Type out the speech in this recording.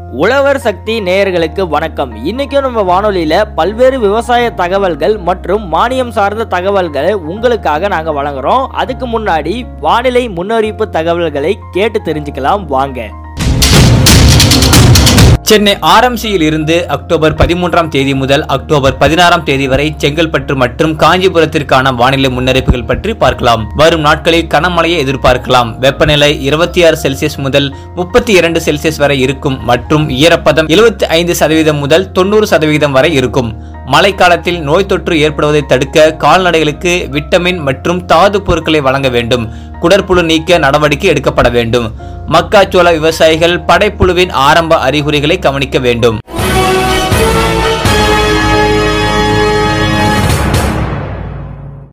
உழவர் சக்தி நேயர்களுக்கு வணக்கம் இன்னைக்கும் நம்ம வானொலியில பல்வேறு விவசாய தகவல்கள் மற்றும் மானியம் சார்ந்த தகவல்களை உங்களுக்காக நாங்க வழங்குறோம் அதுக்கு முன்னாடி வானிலை முன்னறிவிப்பு தகவல்களை கேட்டு தெரிஞ்சுக்கலாம் வாங்க சென்னை ஆர்எம்சியில் இருந்து அக்டோபர் பதிமூன்றாம் தேதி முதல் அக்டோபர் பதினாறாம் தேதி வரை செங்கல்பட்டு மற்றும் காஞ்சிபுரத்திற்கான வானிலை முன்னறிப்புகள் பற்றி பார்க்கலாம் வரும் நாட்களில் கனமழையை எதிர்பார்க்கலாம் வெப்பநிலை இருபத்தி ஆறு செல்சியஸ் முதல் முப்பத்தி இரண்டு செல்சியஸ் வரை இருக்கும் மற்றும் ஈரப்பதம் எழுபத்தி ஐந்து சதவீதம் முதல் தொண்ணூறு சதவீதம் வரை இருக்கும் மழைக்காலத்தில் நோய் தொற்று ஏற்படுவதை தடுக்க கால்நடைகளுக்கு விட்டமின் மற்றும் தாது பொருட்களை வழங்க வேண்டும் குடற்புழு நீக்க நடவடிக்கை எடுக்கப்பட வேண்டும் மக்காச்சோள விவசாயிகள் படைப்புழுவின் ஆரம்ப அறிகுறிகளை கவனிக்க வேண்டும்